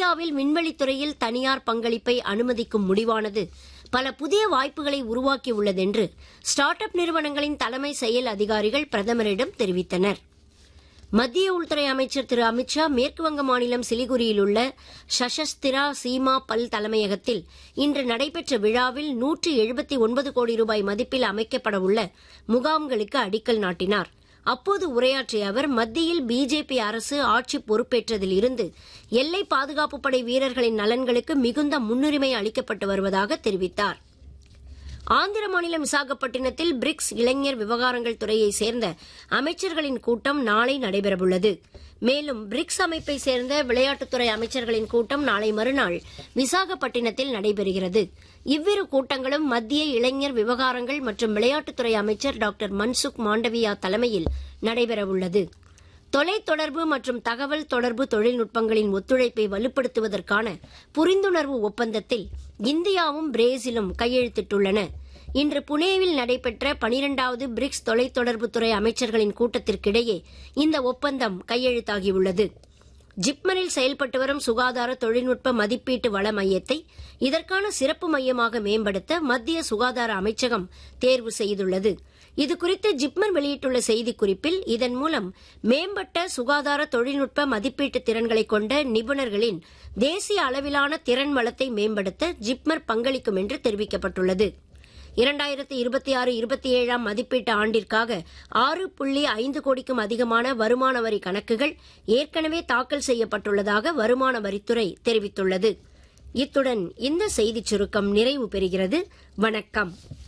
இந்தியாவில் விண்வெளித்துறையில் தனியார் பங்களிப்பை அனுமதிக்கும் முடிவானது பல புதிய வாய்ப்புகளை உருவாக்கியுள்ளதென்று ஸ்டார்ட் அப் நிறுவனங்களின் தலைமை செயல் அதிகாரிகள் பிரதமரிடம் தெரிவித்தனர் மத்திய உள்துறை அமைச்சர் திரு அமித்ஷா மேற்குவங்க மாநிலம் சிலிகுரியில் உள்ள சஷஸ்திரா சீமா பல் தலைமையகத்தில் இன்று நடைபெற்ற விழாவில் நூற்றி எழுபத்தி ஒன்பது கோடி ரூபாய் மதிப்பில் அமைக்கப்பட உள்ள முகாம்களுக்கு அடிக்கல் நாட்டினார் அப்போது உரையாற்றிய அவர் மத்தியில் பிஜேபி அரசு ஆட்சி பொறுப்பேற்றதில் இருந்து எல்லை பாதுகாப்பு படை வீரர்களின் நலன்களுக்கு மிகுந்த முன்னுரிமை அளிக்கப்பட்டு வருவதாக தெரிவித்தார் ஆந்திர மாநிலம் விசாகப்பட்டினத்தில் பிரிக்ஸ் இளைஞர் விவகாரங்கள் துறையை சேர்ந்த அமைச்சர்களின் கூட்டம் நாளை நடைபெறவுள்ளது மேலும் பிரிக்ஸ் அமைப்பை சேர்ந்த விளையாட்டுத்துறை அமைச்சர்களின் கூட்டம் நாளை மறுநாள் விசாகப்பட்டினத்தில் நடைபெறுகிறது இவ்விரு கூட்டங்களும் மத்திய இளைஞர் விவகாரங்கள் மற்றும் விளையாட்டுத்துறை அமைச்சர் டாக்டர் மன்சுக் மாண்டவியா தலைமையில் நடைபெறவுள்ளது தொலைத்தொடர்பு மற்றும் தகவல் தொடர்பு தொழில்நுட்பங்களின் ஒத்துழைப்பை வலுப்படுத்துவதற்கான புரிந்துணர்வு ஒப்பந்தத்தில் இந்தியாவும் பிரேசிலும் கையெழுத்திட்டுள்ளன இன்று புனேவில் நடைபெற்ற பனிரெண்டாவது பிரிக்ஸ் தொலைத்தொடர்புத்துறை அமைச்சர்களின் கூட்டத்திற்கிடையே இந்த ஒப்பந்தம் கையெழுத்தாகியுள்ளது ஜிப்மரில் செயல்பட்டு வரும் சுகாதார தொழில்நுட்ப மதிப்பீட்டு வள மையத்தை இதற்கான சிறப்பு மையமாக மேம்படுத்த மத்திய சுகாதார அமைச்சகம் தேர்வு செய்துள்ளது இதுகுறித்து ஜிப்மர் வெளியிட்டுள்ள செய்திக்குறிப்பில் இதன் மூலம் மேம்பட்ட சுகாதார தொழில்நுட்ப மதிப்பீட்டு திறன்களை கொண்ட நிபுணர்களின் தேசிய அளவிலான திறன் வளத்தை மேம்படுத்த ஜிப்மர் பங்களிக்கும் என்று தெரிவிக்கப்பட்டுள்ளது இரண்டாயிரத்தி இருபத்தி ஆறு இருபத்தி ஏழாம் மதிப்பீட்டு ஆண்டிற்காக ஆறு புள்ளி ஐந்து கோடிக்கும் அதிகமான வருமான வரி கணக்குகள் ஏற்கனவே தாக்கல் செய்யப்பட்டுள்ளதாக வருமான வரித்துறை தெரிவித்துள்ளது இத்துடன் இந்த செய்திச் சுருக்கம் நிறைவு பெறுகிறது வணக்கம்